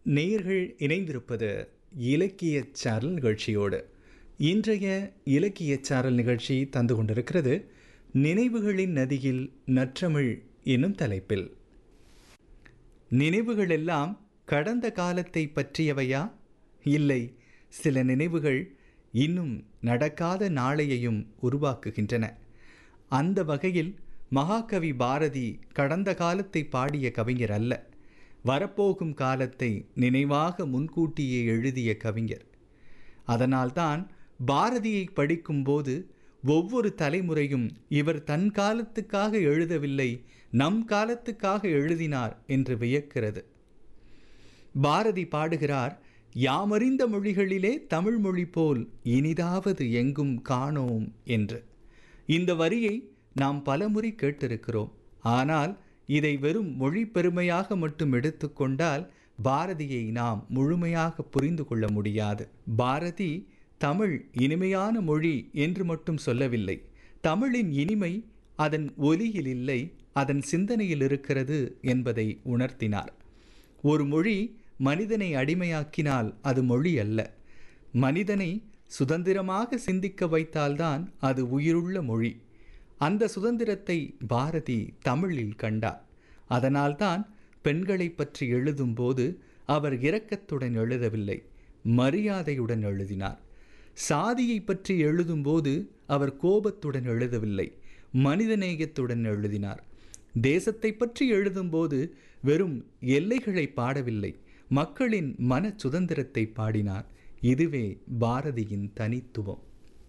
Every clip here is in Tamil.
நேயர்கள் இணைந்திருப்பது இலக்கிய சாரல் நிகழ்ச்சியோடு இன்றைய இலக்கிய சாரல் நிகழ்ச்சி தந்து கொண்டிருக்கிறது நினைவுகளின் நதியில் நற்றமிழ் என்னும் தலைப்பில் நினைவுகள் எல்லாம் கடந்த காலத்தை பற்றியவையா இல்லை சில நினைவுகள் இன்னும் நடக்காத நாளையையும் உருவாக்குகின்றன அந்த வகையில் மகாகவி பாரதி கடந்த காலத்தை பாடிய கவிஞர் அல்ல வரப்போகும் காலத்தை நினைவாக முன்கூட்டியே எழுதிய கவிஞர் அதனால்தான் பாரதியை படிக்கும்போது ஒவ்வொரு தலைமுறையும் இவர் தன் காலத்துக்காக எழுதவில்லை நம் காலத்துக்காக எழுதினார் என்று வியக்கிறது பாரதி பாடுகிறார் யாமறிந்த மொழிகளிலே தமிழ் மொழி போல் இனிதாவது எங்கும் காணோம் என்று இந்த வரியை நாம் பலமுறை கேட்டிருக்கிறோம் ஆனால் இதை வெறும் மொழி பெருமையாக மட்டும் எடுத்துக்கொண்டால் பாரதியை நாம் முழுமையாக புரிந்து கொள்ள முடியாது பாரதி தமிழ் இனிமையான மொழி என்று மட்டும் சொல்லவில்லை தமிழின் இனிமை அதன் ஒலியில் இல்லை அதன் சிந்தனையில் இருக்கிறது என்பதை உணர்த்தினார் ஒரு மொழி மனிதனை அடிமையாக்கினால் அது மொழி அல்ல மனிதனை சுதந்திரமாக சிந்திக்க வைத்தால்தான் அது உயிருள்ள மொழி அந்த சுதந்திரத்தை பாரதி தமிழில் கண்டார் அதனால்தான் பெண்களை பற்றி எழுதும்போது அவர் இரக்கத்துடன் எழுதவில்லை மரியாதையுடன் எழுதினார் சாதியை பற்றி எழுதும்போது அவர் கோபத்துடன் எழுதவில்லை மனிதநேயத்துடன் எழுதினார் தேசத்தை பற்றி எழுதும்போது வெறும் எல்லைகளை பாடவில்லை மக்களின் மன சுதந்திரத்தை பாடினார் இதுவே பாரதியின் தனித்துவம்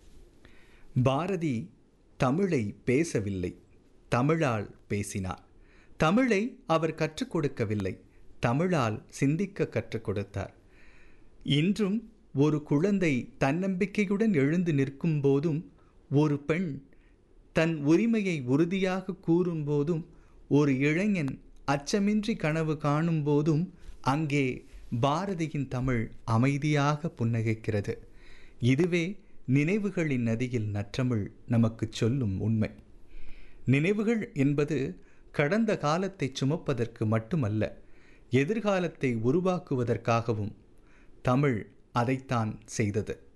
பாரதி தமிழை பேசவில்லை தமிழால் பேசினார் தமிழை அவர் கற்றுக் கொடுக்கவில்லை தமிழால் சிந்திக்க கற்றுக் கொடுத்தார் இன்றும் ஒரு குழந்தை தன்னம்பிக்கையுடன் எழுந்து நிற்கும் போதும் ஒரு பெண் தன் உரிமையை உறுதியாக கூறும்போதும் ஒரு இளைஞன் அச்சமின்றி கனவு காணும் போதும் அங்கே பாரதியின் தமிழ் அமைதியாக புன்னகைக்கிறது இதுவே நினைவுகளின் நதியில் நற்றமிழ் நமக்கு சொல்லும் உண்மை நினைவுகள் என்பது கடந்த காலத்தை சுமப்பதற்கு மட்டுமல்ல எதிர்காலத்தை உருவாக்குவதற்காகவும் தமிழ் அதைத்தான் செய்தது